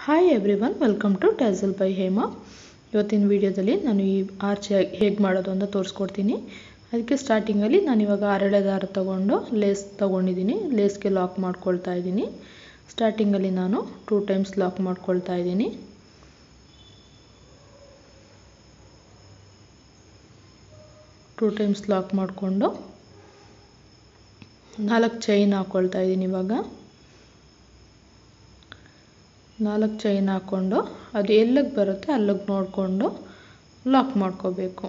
hi everyone welcome to tassel by Hema ಇವತ್ತಿನ ವಿಡಿಯೋದಲ್ಲಿ ನಾನು ಈ ಆರ್ಚ್ ಹೇಗೆ ಮಾಡೋದು ಅಂತ ತೋರಿಸ್ಕೊಡ್ತೀನಿ ಅದಕ್ಕೆ ಸ್ಟಾರ್ಟಿಂಗಲ್ಲಿ ನಾನು ಇವಾಗ ಅರಳೆ ದಾರ ತಗೊಂಡು ಲೇಸ್ ತೊಗೊಂಡಿದ್ದೀನಿ ಲೇಸ್ಗೆ ಲಾಕ್ ಮಾಡ್ಕೊಳ್ತಾ ಇದ್ದೀನಿ ಸ್ಟಾರ್ಟಿಂಗಲ್ಲಿ ನಾನು ಟೂ ಟೈಮ್ಸ್ ಲಾಕ್ ಮಾಡ್ಕೊಳ್ತಾ ಇದ್ದೀನಿ ಟೂ ಟೈಮ್ಸ್ ಲಾಕ್ ಮಾಡಿಕೊಂಡು ನಾಲ್ಕು ಚೈನ್ ಹಾಕ್ಕೊಳ್ತಾ ಇದ್ದೀನಿ ಇವಾಗ ನಾಲ್ಕು ಚೈನ್ ಹಾಕ್ಕೊಂಡು ಅದು ಎಲ್ಲಿಗೆ ಬರುತ್ತೆ ಅಲ್ಲಿಗೆ ನೋಡಿಕೊಂಡು ಲಾಕ್ ಮಾಡ್ಕೋಬೇಕು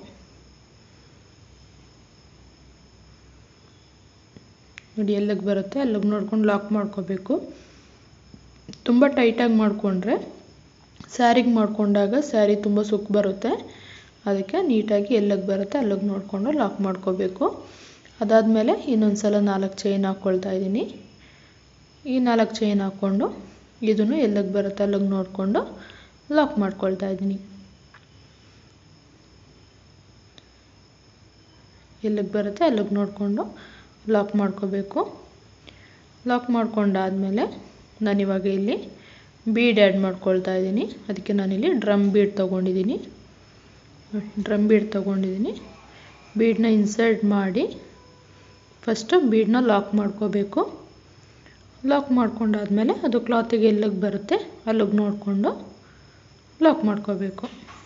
ನೋಡಿ ಎಲ್ಲಿಗೆ ಬರುತ್ತೆ ಅಲ್ಲಿಗೆ ನೋಡ್ಕೊಂಡು ಲಾಕ್ ಮಾಡ್ಕೋಬೇಕು ತುಂಬ ಟೈಟಾಗಿ ಮಾಡಿಕೊಂಡ್ರೆ ಸ್ಯಾರಿಗೆ ಮಾಡ್ಕೊಂಡಾಗ ಸ್ಯಾರಿ ತುಂಬ ಸುಕ್ ಬರುತ್ತೆ ಅದಕ್ಕೆ ನೀಟಾಗಿ ಎಲ್ಲಿಗೆ ಬರುತ್ತೆ ಅಲ್ಲಿಗೆ ನೋಡಿಕೊಂಡು ಲಾಕ್ ಮಾಡ್ಕೋಬೇಕು ಅದಾದಮೇಲೆ ಇನ್ನೊಂದು ಸಲ ನಾಲ್ಕು ಚೈನ್ ಹಾಕ್ಕೊಳ್ತಾ ಇದ್ದೀನಿ ಈ ನಾಲ್ಕು ಚೈನ್ ಹಾಕ್ಕೊಂಡು ಇದನ್ನು ಎಲ್ಲಿಗೆ ಬರುತ್ತೆ ಅಲ್ಲಿಗೆ ನೋಡಿಕೊಂಡು ಲಾಕ್ ಮಾಡ್ಕೊಳ್ತಾ ಇದ್ದೀನಿ ಎಲ್ಲಿಗೆ ಬರುತ್ತೆ ಅಲ್ಲಿಗೆ ನೋಡಿಕೊಂಡು ಲಾಕ್ ಮಾಡ್ಕೋಬೇಕು ಲಾಕ್ ಮಾಡ್ಕೊಂಡಾದಮೇಲೆ ನಾನಿವಾಗ ಇಲ್ಲಿ ಬೀಡ್ ಆ್ಯಡ್ ಮಾಡ್ಕೊಳ್ತಾ ಇದ್ದೀನಿ ಅದಕ್ಕೆ ನಾನಿಲ್ಲಿ ಡ್ರಮ್ ಬೀಡ್ ತೊಗೊಂಡಿದ್ದೀನಿ ಡ್ರಮ್ ಬೀಡ್ ತೊಗೊಂಡಿದ್ದೀನಿ ಬೀಡನ್ನ ಇನ್ಸರ್ಟ್ ಮಾಡಿ ಫಸ್ಟು ಬೀಡನ್ನ ಲಾಕ್ ಮಾಡ್ಕೋಬೇಕು ಲಾಕ್ ಮಾಡ್ಕೊಂಡಾದ್ಮೇಲೆ ಅದು ಕ್ಲಾತಿಗೆ ಎಲ್ಲಿಗೆ ಬರುತ್ತೆ ಅಲ್ಲಿಗೆ ನೋಡಿಕೊಂಡು ಲಾಕ್ ಮಾಡ್ಕೋಬೇಕು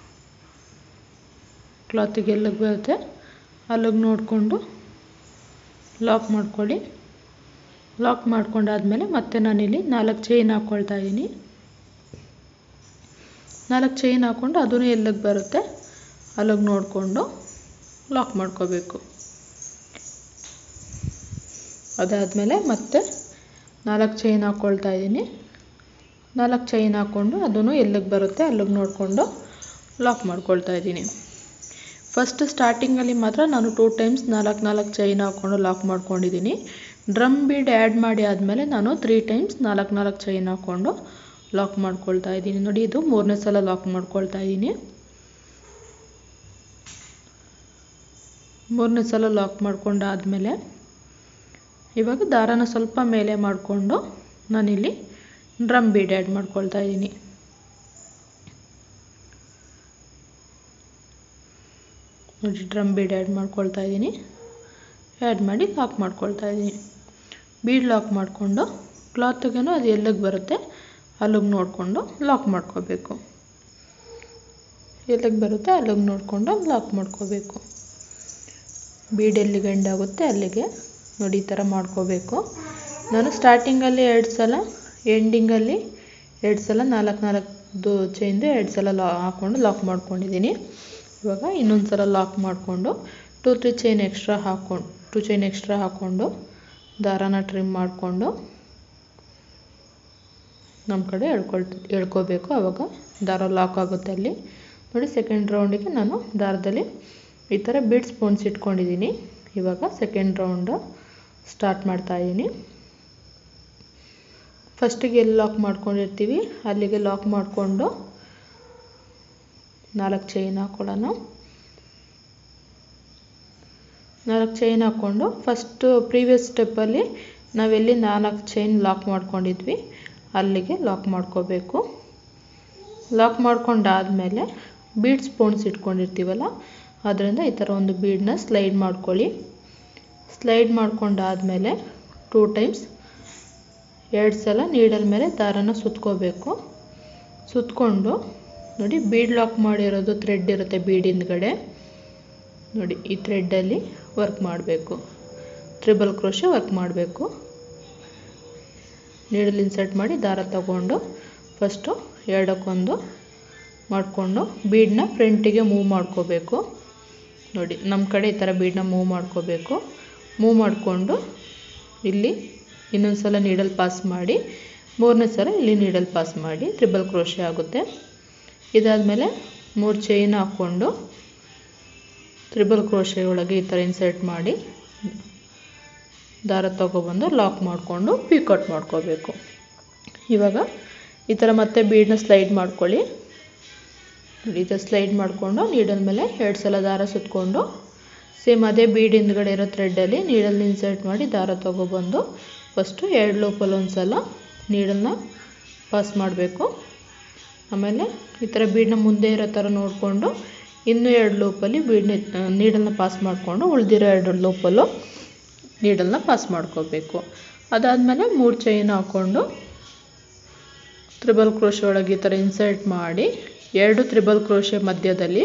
ಕ್ಲಾತಿಗೆ ಎಲ್ಲಿಗೆ ಬರುತ್ತೆ ಅಲ್ಲಿಗೆ ನೋಡಿಕೊಂಡು ಲಾಕ್ ಮಾಡ್ಕೊಳ್ಳಿ ಲಾಕ್ ಮಾಡ್ಕೊಂಡಾದ್ಮೇಲೆ ಮತ್ತೆ ನಾನಿಲ್ಲಿ ನಾಲ್ಕು ಚೈನ್ ಹಾಕ್ಕೊಳ್ತಾ ಇದ್ದೀನಿ ನಾಲ್ಕು ಚೈನ್ ಹಾಕ್ಕೊಂಡು ಅದೂ ಎಲ್ಲಿಗೆ ಬರುತ್ತೆ ಅಲ್ಲಿಗೆ ನೋಡಿಕೊಂಡು ಲಾಕ್ ಮಾಡ್ಕೋಬೇಕು ಅದಾದಮೇಲೆ ಮತ್ತೆ ನಾಲ್ಕು ಚೈನ್ ಹಾಕ್ಕೊಳ್ತಾ ಇದ್ದೀನಿ ನಾಲ್ಕು ಚೈನ್ ಹಾಕ್ಕೊಂಡು ಅದನ್ನು ಎಲ್ಲಿಗೆ ಬರುತ್ತೆ ಅಲ್ಲಿಗೆ ನೋಡಿಕೊಂಡು ಲಾಕ್ ಮಾಡ್ಕೊಳ್ತಾ ಇದ್ದೀನಿ ಫಸ್ಟ್ ಸ್ಟಾರ್ಟಿಂಗಲ್ಲಿ ಮಾತ್ರ ನಾನು ಟೂ ಟೈಮ್ಸ್ ನಾಲ್ಕು ನಾಲ್ಕು ಚೈನ್ ಹಾಕ್ಕೊಂಡು ಲಾಕ್ ಮಾಡ್ಕೊಂಡಿದ್ದೀನಿ ಡ್ರಮ್ ಬೀಡ್ ಆ್ಯಡ್ ಮಾಡಿ ಆದಮೇಲೆ ನಾನು ತ್ರೀ ಟೈಮ್ಸ್ ನಾಲ್ಕು ನಾಲ್ಕು ಚೈನ್ ಹಾಕ್ಕೊಂಡು ಲಾಕ್ ಮಾಡ್ಕೊಳ್ತಾ ಇದ್ದೀನಿ ನೋಡಿ ಇದು ಮೂರನೇ ಸಲ ಲಾಕ್ ಮಾಡ್ಕೊಳ್ತಾ ಇದ್ದೀನಿ ಮೂರನೇ ಸಲ ಲಾಕ್ ಮಾಡ್ಕೊಂಡಾದಮೇಲೆ ಇವಾಗ ದಾರಾನ ಸ್ವಲ್ಪ ಮೇಲೆ ಮಾಡಿಕೊಂಡು ನಾನಿಲ್ಲಿ ಡ್ರಮ್ ಬೀಡ್ ಆ್ಯಡ್ ಮಾಡ್ಕೊಳ್ತಾ ಇದ್ದೀನಿ ನೋಡಿ ಡ್ರಮ್ ಬೀಡ್ ಆ್ಯಡ್ ಮಾಡ್ಕೊಳ್ತಾ ಇದ್ದೀನಿ ಆ್ಯಡ್ ಮಾಡಿ ಲಾಕ್ ಮಾಡ್ಕೊಳ್ತಾ ಇದ್ದೀನಿ ಬೀಡ್ ಲಾಕ್ ಮಾಡಿಕೊಂಡು ಕ್ಲಾತ್ಗೇನು ಅದು ಎಲ್ಲಿಗೆ ಬರುತ್ತೆ ಅಲ್ಲಿಗೆ ನೋಡಿಕೊಂಡು ಲಾಕ್ ಮಾಡ್ಕೋಬೇಕು ಎಲ್ಲಿಗೆ ಬರುತ್ತೆ ಅಲ್ಲಿಗೆ ನೋಡಿಕೊಂಡು ಲಾಕ್ ಮಾಡ್ಕೋಬೇಕು ಬೀಡ್ ಎಲ್ಲಿಗೆ ಎಂಡ್ ಆಗುತ್ತೆ ಅಲ್ಲಿಗೆ ನೋಡಿ ಈ ಥರ ಮಾಡ್ಕೋಬೇಕು ನಾನು ಸ್ಟಾರ್ಟಿಂಗಲ್ಲಿ ಎರಡು ಸಲ ಎಂಡಿಂಗಲ್ಲಿ ಎರಡು ಸಲ ನಾಲ್ಕು ನಾಲ್ಕು ಚೈನ್ದು ಎರಡು ಸಲ ಲಾ ಹಾಕ್ಕೊಂಡು ಲಾಕ್ ಮಾಡ್ಕೊಂಡಿದ್ದೀನಿ ಇವಾಗ ಇನ್ನೊಂದು ಸಲ ಲಾಕ್ ಮಾಡಿಕೊಂಡು ಟೂ ತ್ರೀ ಚೈನ್ ಎಕ್ಸ್ಟ್ರಾ ಹಾಕ್ಕೊಂಡು ಟೂ ಚೈನ್ ಎಕ್ಸ್ಟ್ರಾ ಹಾಕ್ಕೊಂಡು ದಾರಾನ ಟ್ರಿಮ್ ಮಾಡಿಕೊಂಡು ನಮ್ಮ ಕಡೆ ಎಳ್ಕೊಳ್ ಎಳ್ಕೋಬೇಕು ಆವಾಗ ದಾರ ಲಾಕ್ ಆಗುತ್ತೆ ಅಲ್ಲಿ ನೋಡಿ ಸೆಕೆಂಡ್ ರೌಂಡಿಗೆ ನಾನು ದಾರದಲ್ಲಿ ಈ ಥರ ಬೀಡ್ ಸ್ಪೂನ್ಸ್ ಇಟ್ಕೊಂಡಿದ್ದೀನಿ ಇವಾಗ ಸೆಕೆಂಡ್ ರೌಂಡು ಸ್ಟಾರ್ಟ್ ಮಾಡ್ತಾಯಿದ್ದೀನಿ ಫಸ್ಟಿಗೆ ಎಲ್ಲಿ ಲಾಕ್ ಮಾಡ್ಕೊಂಡಿರ್ತೀವಿ ಅಲ್ಲಿಗೆ ಲಾಕ್ ಮಾಡಿಕೊಂಡು ನಾಲ್ಕು ಚೈನ್ ಹಾಕ್ಕೊಳ್ಳೋಣ ನಾಲ್ಕು ಚೈನ್ ಹಾಕ್ಕೊಂಡು ಫಸ್ಟು ಪ್ರೀವಿಯಸ್ ಸ್ಟೆಪ್ಪಲ್ಲಿ ನಾವೆಲ್ಲಿ ನಾಲ್ಕು ಚೈನ್ ಲಾಕ್ ಮಾಡ್ಕೊಂಡಿದ್ವಿ ಅಲ್ಲಿಗೆ ಲಾಕ್ ಮಾಡ್ಕೋಬೇಕು ಲಾಕ್ ಮಾಡ್ಕೊಂಡಾದಮೇಲೆ ಬೀಡ್ ಸ್ಪೂನ್ಸ್ ಇಟ್ಕೊಂಡಿರ್ತೀವಲ್ಲ ಅದರಿಂದ ಈ ಥರ ಒಂದು ಬೀಡನ್ನ ಸ್ಲೈಡ್ ಮಾಡ್ಕೊಳ್ಳಿ ಸ್ಲೈಡ್ ಮಾಡ್ಕೊಂಡಾದಮೇಲೆ ಟೂ ಟೈಮ್ಸ್ ಎರಡು ಸಲ ನೀಡಲ್ ಮೇಲೆ ದಾರನ ಸುತ್ಕೋಬೇಕು ಸುತ್ಕೊಂಡು ನೋಡಿ ಬೀಡ್ ಲಾಕ್ ಮಾಡಿರೋದು ಥ್ರೆಡ್ ಇರುತ್ತೆ ಬೀಡ್ ಹಿಂದ್ಗಡೆ ನೋಡಿ ಈ ಥ್ರೆಡ್ಡಲ್ಲಿ ವರ್ಕ್ ಮಾಡಬೇಕು ಟ್ರಿಬಲ್ ಕ್ರೋಶೆ ವರ್ಕ್ ಮಾಡಬೇಕು ನೀಡಲ್ ಇನ್ಸರ್ಟ್ ಮಾಡಿ ದಾರ ತಗೊಂಡು ಫಸ್ಟು ಎರಡಕ್ಕೊಂದು ಮಾಡಿಕೊಂಡು ಬೀಡನ್ನ ಫ್ರಂಟಿಗೆ ಮೂವ್ ಮಾಡ್ಕೋಬೇಕು ನೋಡಿ ನಮ್ಮ ಕಡೆ ಈ ಥರ ಬೀಡನ್ನ ಮೂವ್ ಮಾಡ್ಕೋಬೇಕು ಮೂವ್ ಮಾಡಿಕೊಂಡು ಇಲ್ಲಿ ಇನ್ನೊಂದು ಸಲ ನೀಡಲ್ ಪಾಸ್ ಮಾಡಿ ಮೂರನೇ ಸಲ ಇಲ್ಲಿ ನೀಡಲ್ ಪಾಸ್ ಮಾಡಿ ಟ್ರಿಬಲ್ ಕ್ರೋಶೆ ಆಗುತ್ತೆ ಇದಾದಮೇಲೆ ಮೂರು ಚೈನ್ ಹಾಕ್ಕೊಂಡು ತ್ರಿಬಲ್ ಕ್ರೋಶೆ ಒಳಗೆ ಈ ಥರ ಇನ್ಸರ್ಟ್ ಮಾಡಿ ದಾರ ತೊಗೊಬಂದು ಲಾಕ್ ಮಾಡಿಕೊಂಡು ಪಿಕೌಟ್ ಮಾಡ್ಕೋಬೇಕು ಇವಾಗ ಈ ಥರ ಮತ್ತೆ ಬೀಡನ್ನ ಸ್ಲೈಡ್ ಮಾಡ್ಕೊಳ್ಳಿ ಈ ಥರ ಸ್ಲೈಡ್ ಮಾಡಿಕೊಂಡು ನೀಡಲ್ ಮೇಲೆ ಎರಡು ಸಲ ದಾರ ಸುತ್ಕೊಂಡು ಸೇಮ್ ಅದೇ ಬೀಡ್ ಹಿಂದ್ಗಡೆ ಇರೋ ಥ್ರೆಡ್ಡಲ್ಲಿ ನೀಡಲ್ ಇನ್ಸರ್ಟ್ ಮಾಡಿ ದಾರ ತೊಗೊಬಂದು ಫಸ್ಟು ಎರಡು ಲೋಪಲ್ಲಿ ಒಂದು ಸಲ ನೀಡಲ್ನ ಪಾಸ್ ಮಾಡಬೇಕು ಆಮೇಲೆ ಈ ಥರ ಬೀಡನ್ನ ಮುಂದೆ ಇರೋ ಥರ ನೋಡಿಕೊಂಡು ಇನ್ನೂ ಎರಡು ಲೂಪಲ್ಲಿ ಬೀಡನ್ನ ನೀಡಲ್ನ ಪಾಸ್ ಮಾಡಿಕೊಂಡು ಉಳಿದಿರೋ ಎರಡು ಲೂಪಲ್ಲೂ ನೀಡಲ್ನ ಪಾಸ್ ಮಾಡ್ಕೋಬೇಕು ಅದಾದಮೇಲೆ ಮೂರು ಚೈನ್ ಹಾಕ್ಕೊಂಡು ತ್ರಿಬಲ್ ಕ್ರೋಶೆ ಒಳಗೆ ಈ ಥರ ಇನ್ಸರ್ಟ್ ಮಾಡಿ ಎರಡು ತ್ರಿಬಲ್ ಕ್ರೋಶೆ ಮಧ್ಯದಲ್ಲಿ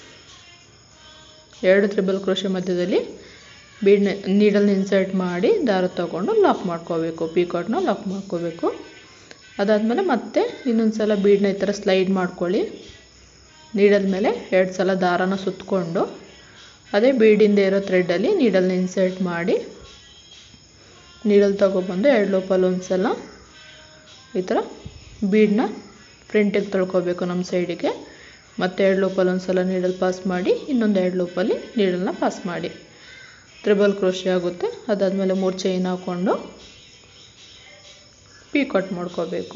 ಎರಡು ತ್ರಿಬಲ್ ಕ್ರೋಶೆ ಮಧ್ಯದಲ್ಲಿ ಬೀಡ್ನ ನೀಡಲ್ನ ಇನ್ಸರ್ಟ್ ಮಾಡಿ ದಾರ ತಗೊಂಡು ಲಾಕ್ ಮಾಡ್ಕೋಬೇಕು ಪೀಕಾಟ್ನ ಲಾಕ್ ಮಾಡ್ಕೋಬೇಕು ಅದಾದಮೇಲೆ ಮತ್ತೆ ಇನ್ನೊಂದು ಸಲ ಬೀಡನ್ನ ಈ ಥರ ಸ್ಲೈಡ್ ಮಾಡ್ಕೊಳ್ಳಿ ನೀಡಲ್ ಮೇಲೆ ಎರಡು ಸಲ ದಾರನ ಸುತ್ತಕೊಂಡು ಅದೇ ಬೀಡಿಂದ ಇರೋ ಥ್ರೆಡ್ಡಲ್ಲಿ ನೀಡಲ್ನ ಇನ್ಸರ್ಟ್ ಮಾಡಿ ನೀಡಲ್ ತಗೊಬಂದು ಎರಡು ಲೋಪಲ್ಲಿ ಒಂದು ಸಲ ಈ ಥರ ಬೀಡನ್ನ ಫ್ರಂಟಿಗೆ ತೊಳ್ಕೊಬೇಕು ನಮ್ಮ ಸೈಡಿಗೆ ಮತ್ತು ಎರಡು ಲೂಪಲ್ಲಿ ಒಂದು ಸಲ ನೀಡಲ್ ಪಾಸ್ ಮಾಡಿ ಇನ್ನೊಂದು ಎರಡು ಲೂಪಲ್ಲಿ ನೀಡಲ್ನ ಪಾಸ್ ಮಾಡಿ ತ್ರಿಬಲ್ ಕ್ರೋಶೆ ಆಗುತ್ತೆ ಅದಾದಮೇಲೆ ಮೂರು ಚೈನ್ ಹಾಕ್ಕೊಂಡು ಪೀ ಕಟ್ ಮಾಡ್ಕೋಬೇಕು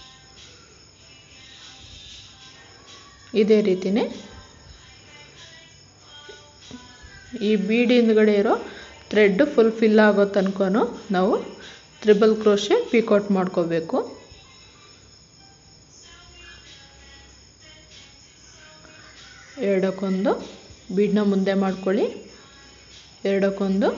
ಇದೇ ರೀತಿನೇ ಈ ಬೀಡ್ ಹಿಂದ್ಗಡೆ ಇರೋ ಥ್ರೆಡ್ ಫುಲ್ ಫಿಲ್ ಆಗೋ ತನಕ ನಾವು ತ್ರಿಬಲ್ ಕ್ರೋಶೆ ಪೀಕೌಟ್ ಮಾಡ್ಕೋಬೇಕು ಎರಡಕ್ಕೊಂದು ಬೀಡನ್ನ ಮುಂದೆ ಮಾಡ್ಕೊಳ್ಳಿ ಎರಡಕ್ಕೊಂದು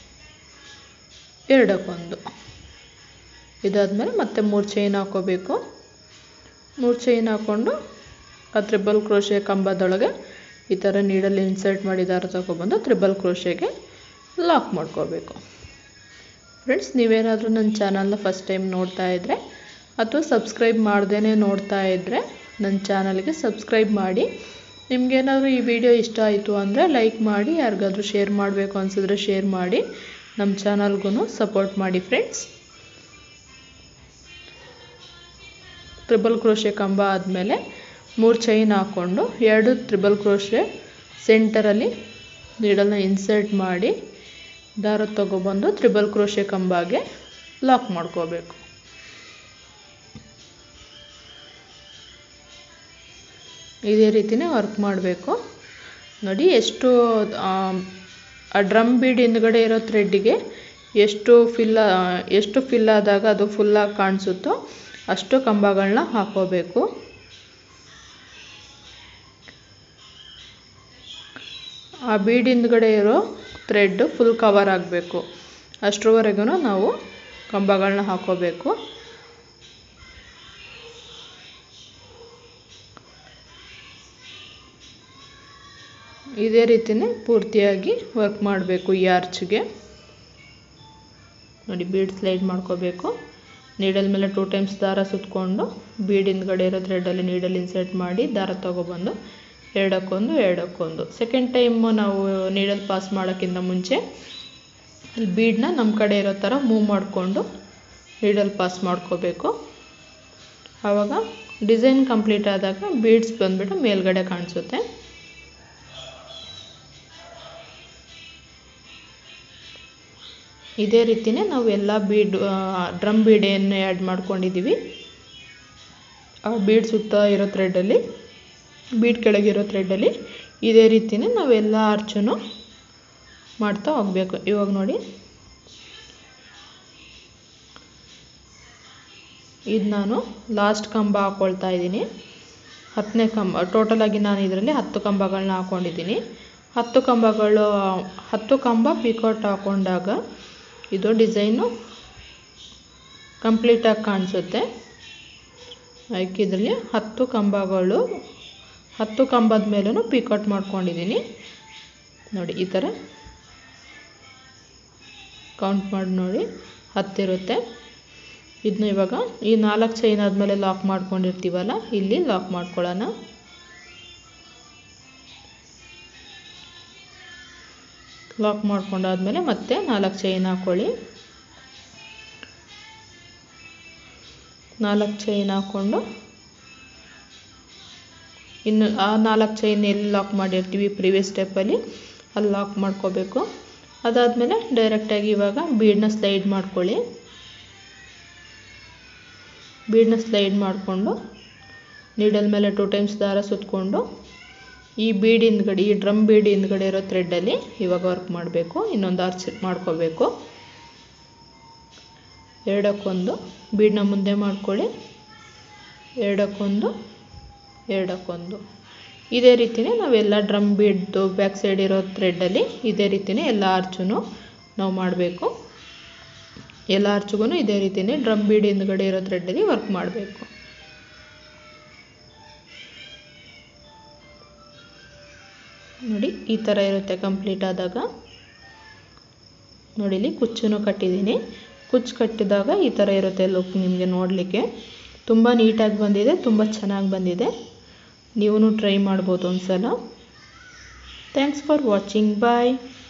ಎರಡಕ್ಕೊಂದು ಇದಾದಮೇಲೆ ಮತ್ತೆ ಮೂರು ಚೈನ್ ಹಾಕ್ಕೋಬೇಕು ಮೂರು ಚೈನ್ ಹಾಕ್ಕೊಂಡು ಆ ತ್ರಿಬಲ್ ಕ್ರೋಶೆ ಕಂಬದೊಳಗೆ ಈ ಥರ ನೀಡಲ್ಲಿ ಇನ್ಸರ್ಟ್ ಮಾಡಿ ದಾರ ತಗೊಬಂದು ತ್ರಿಬಲ್ ಕ್ರೋಶೆಗೆ ಲಾಕ್ ಮಾಡ್ಕೋಬೇಕು ಫ್ರೆಂಡ್ಸ್ ನೀವೇನಾದರೂ ನನ್ನ ಚಾನಲ್ನ ಫಸ್ಟ್ ಟೈಮ್ ನೋಡ್ತಾ ಇದ್ದರೆ ಅಥವಾ ಸಬ್ಸ್ಕ್ರೈಬ್ ಮಾಡ್ದೇ ನೋಡ್ತಾ ಇದ್ದರೆ ನನ್ನ ಚಾನಲ್ಗೆ ಸಬ್ಸ್ಕ್ರೈಬ್ ಮಾಡಿ ನಿಮಗೇನಾದರೂ ಈ ವಿಡಿಯೋ ಇಷ್ಟ ಆಯಿತು ಅಂದರೆ ಲೈಕ್ ಮಾಡಿ ಯಾರಿಗಾದ್ರೂ ಶೇರ್ ಮಾಡಬೇಕು ಅನಿಸಿದ್ರೆ ಶೇರ್ ಮಾಡಿ ನಮ್ಮ ಚಾನಲ್ಗೂ ಸಪೋರ್ಟ್ ಮಾಡಿ ಫ್ರೆಂಡ್ಸ್ ತ್ರಿಬಲ್ ಕ್ರೋಶೆ ಕಂಬ ಆದಮೇಲೆ ಮೂರು ಚೈನ್ ಹಾಕ್ಕೊಂಡು ಎರಡು ತ್ರಿಬಲ್ ಕ್ರೋಶೆ ಸೆಂಟರಲ್ಲಿ ನೀಡಲ್ನ ಇನ್ಸರ್ಟ್ ಮಾಡಿ ದಾರ ತಗೊಬಂದು ತ್ರಿಬಲ್ ಕ್ರೋಶೆ ಕಂಬಾಗೆ ಲಾಕ್ ಮಾಡ್ಕೋಬೇಕು ಇದೇ ರೀತಿನೇ ವರ್ಕ್ ಮಾಡಬೇಕು ನೋಡಿ ಎಷ್ಟು ಆ ಡ್ರಮ್ ಬೀಡ್ ಹಿಂದ್ಗಡೆ ಇರೋ ಥ್ರೆಡ್ಡಿಗೆ ಎಷ್ಟು ಫಿಲ್ ಎಷ್ಟು ಫಿಲ್ ಆದಾಗ ಅದು ಫುಲ್ಲಾಗಿ ಕಾಣಿಸುತ್ತೋ ಅಷ್ಟು ಕಂಬಗಳನ್ನ ಹಾಕೋಬೇಕು ಆ ಬೀಡ್ ಹಿಂದ್ಗಡೆ ಇರೋ ಥ್ರೆಡ್ ಫುಲ್ ಕವರ್ ಆಗಬೇಕು ಅಷ್ಟರವರೆಗೂ ನಾವು ಕಂಬಗಳನ್ನ ಹಾಕೋಬೇಕು ಇದೇ ರೀತಿನೇ ಪೂರ್ತಿಯಾಗಿ ವರ್ಕ್ ಮಾಡಬೇಕು ಈ ಆರ್ಚ್ಗೆ ನೋಡಿ ಬೀಡ್ ಸ್ಲೈಡ್ ಮಾಡ್ಕೋಬೇಕು ನೀಡಲ್ ಮೇಲೆ ಟೂ ಟೈಮ್ಸ್ ದಾರ ಸುತ್ತಕೊಂಡು ಬೀಡ್ ಹಿಂದ್ಗಡೆ ಇರೋ ಥ್ರೆಡಲ್ಲಿ ನೀಡಲ್ ಇನ್ಸರ್ಟ್ ಮಾಡಿ ದಾರ ತೊಗೊಬಂದು ಎರಡಕ್ಕೊಂದು ಎರಡಕ್ಕೊಂದು ಸೆಕೆಂಡ್ ಟೈಮ್ ನಾವು ನೀಡಲ್ ಪಾಸ್ ಮಾಡೋಕ್ಕಿಂತ ಮುಂಚೆ ಅಲ್ಲಿ ಬೀಡನ್ನ ನಮ್ಮ ಕಡೆ ಇರೋ ಥರ ಮೂವ್ ಮಾಡಿಕೊಂಡು ನೀಡಲ್ ಪಾಸ್ ಮಾಡ್ಕೋಬೇಕು ಆವಾಗ ಡಿಸೈನ್ ಕಂಪ್ಲೀಟ್ ಆದಾಗ ಬೀಡ್ಸ್ ಬಂದುಬಿಟ್ಟು ಮೇಲ್ಗಡೆ ಕಾಣಿಸುತ್ತೆ ಇದೇ ರೀತಿನೇ ನಾವು ಎಲ್ಲ ಬೀಡ್ ಡ್ರಮ್ ಬೀಡನ್ನು ಆ್ಯಡ್ ಮಾಡ್ಕೊಂಡಿದ್ದೀವಿ ಆ ಬೀಡ್ ಸುತ್ತ ಇರೋ ಥ್ರೆಡ್ಡಲ್ಲಿ ಬೀಡ್ ಕೆಳಗಿರೋ ಥ್ರೆಡ್ಡಲ್ಲಿ ಇದೇ ರೀತಿನೇ ನಾವೆಲ್ಲ ಆರ್ಚನ್ನು ಮಾಡ್ತಾ ಹೋಗಬೇಕು ಇವಾಗ ನೋಡಿ ಇದು ನಾನು ಲಾಸ್ಟ್ ಕಂಬ ಹಾಕ್ಕೊಳ್ತಾ ಇದ್ದೀನಿ ಹತ್ತನೇ ಕಂಬ ಟೋಟಲಾಗಿ ನಾನು ಇದರಲ್ಲಿ ಹತ್ತು ಕಂಬಗಳನ್ನ ಹಾಕ್ಕೊಂಡಿದ್ದೀನಿ ಹತ್ತು ಕಂಬಗಳು ಹತ್ತು ಕಂಬ ಪಿಕೌಟ್ ಹಾಕ್ಕೊಂಡಾಗ ಇದು ಡಿಸೈನು ಕಂಪ್ಲೀಟಾಗಿ ಕಾಣಿಸುತ್ತೆ ಅದಕ್ಕೆ ಇದರಲ್ಲಿ ಹತ್ತು ಕಂಬಗಳು ಹತ್ತು ಕಂಬದ ಮೇಲೂ ಪಿಕೌಟ್ ಮಾಡ್ಕೊಂಡಿದ್ದೀನಿ ನೋಡಿ ಈ ಥರ ಕೌಂಟ್ ಮಾಡಿ ನೋಡಿ ಹತ್ತಿರುತ್ತೆ ಇದನ್ನ ಇವಾಗ ಈ ನಾಲ್ಕು ಚೈನ್ ಆದಮೇಲೆ ಲಾಕ್ ಮಾಡ್ಕೊಂಡಿರ್ತೀವಲ್ಲ ಇಲ್ಲಿ ಲಾಕ್ ಮಾಡ್ಕೊಳ್ಳೋಣ ಲಾಕ್ ಮಾಡ್ಕೊಂಡಾದ್ಮೇಲೆ ಮತ್ತೆ ನಾಲ್ಕು ಚೈನ್ ಹಾಕ್ಕೊಳ್ಳಿ ನಾಲ್ಕು ಚೈನ್ ಹಾಕ್ಕೊಂಡು ಇನ್ನು ಆ ನಾಲ್ಕು ಚೈನ್ ಎಲ್ಲಿ ಲಾಕ್ ಮಾಡಿರ್ತೀವಿ ಪ್ರಿವಿಯಸ್ ಸ್ಟೆಪ್ಪಲ್ಲಿ ಅಲ್ಲಿ ಲಾಕ್ ಮಾಡ್ಕೋಬೇಕು ಅದಾದಮೇಲೆ ಡೈರೆಕ್ಟಾಗಿ ಇವಾಗ ಬೀಡನ್ನ ಸ್ಲೈಡ್ ಮಾಡ್ಕೊಳ್ಳಿ ಬೀಡನ್ನ ಸ್ಲೈಡ್ ಮಾಡಿಕೊಂಡು ನೀಡಲ್ ಮೇಲೆ ಟೂ ಟೈಮ್ಸ್ ದಾರ ಸುತ್ತಕೊಂಡು ಈ ಬೀಡ್ ಹಿಂದ್ಗಡೆ ಈ ಡ್ರಮ್ ಬೀಡ್ ಹಿಂದ್ಗಡೆ ಇರೋ ಥ್ರೆಡ್ಡಲ್ಲಿ ಇವಾಗ ವರ್ಕ್ ಮಾಡಬೇಕು ಇನ್ನೊಂದು ಆರ್ಚ್ ಮಾಡ್ಕೋಬೇಕು ಎರಡಕ್ಕೊಂದು ಬೀಡನ್ನ ಮುಂದೆ ಮಾಡ್ಕೊಳ್ಳಿ ಎರಡಕ್ಕೊಂದು ಎರಡಕ್ಕೊಂದು ಇದೇ ರೀತಿಯೇ ನಾವೆಲ್ಲ ಡ್ರಮ್ ಬೀಡ್ದು ಬ್ಯಾಕ್ ಸೈಡ್ ಇರೋ ಥ್ರೆಡ್ಡಲ್ಲಿ ಇದೇ ರೀತಿಯೇ ಎಲ್ಲ ಆರ್ಚೂ ನಾವು ಮಾಡಬೇಕು ಎಲ್ಲ ಆರ್ಚಿಗೂ ಇದೇ ರೀತಿಯೇ ಡ್ರಮ್ ಬೀಡ್ ಹಿಂದ್ಗಡೆ ಇರೋ ಥ್ರೆಡ್ಡಲ್ಲಿ ವರ್ಕ್ ಮಾಡಬೇಕು ನೋಡಿ ಈ ಥರ ಇರುತ್ತೆ ಕಂಪ್ಲೀಟ್ ಆದಾಗ ನೋಡಿ ಇಲ್ಲಿ ಕುಚ್ಚನ್ನು ಕಟ್ಟಿದ್ದೀನಿ ಕುಚ್ಚು ಕಟ್ಟಿದಾಗ ಈ ಥರ ಇರುತ್ತೆ ಲುಕ್ ನಿಮಗೆ ನೋಡಲಿಕ್ಕೆ ತುಂಬ ನೀಟಾಗಿ ಬಂದಿದೆ ತುಂಬ ಚೆನ್ನಾಗಿ ಬಂದಿದೆ ನೀವು ಟ್ರೈ ಮಾಡ್ಬೋದು ಒಂದು ಸಲ ಥ್ಯಾಂಕ್ಸ್ ಫಾರ್ ವಾಚಿಂಗ್ ಬಾಯ್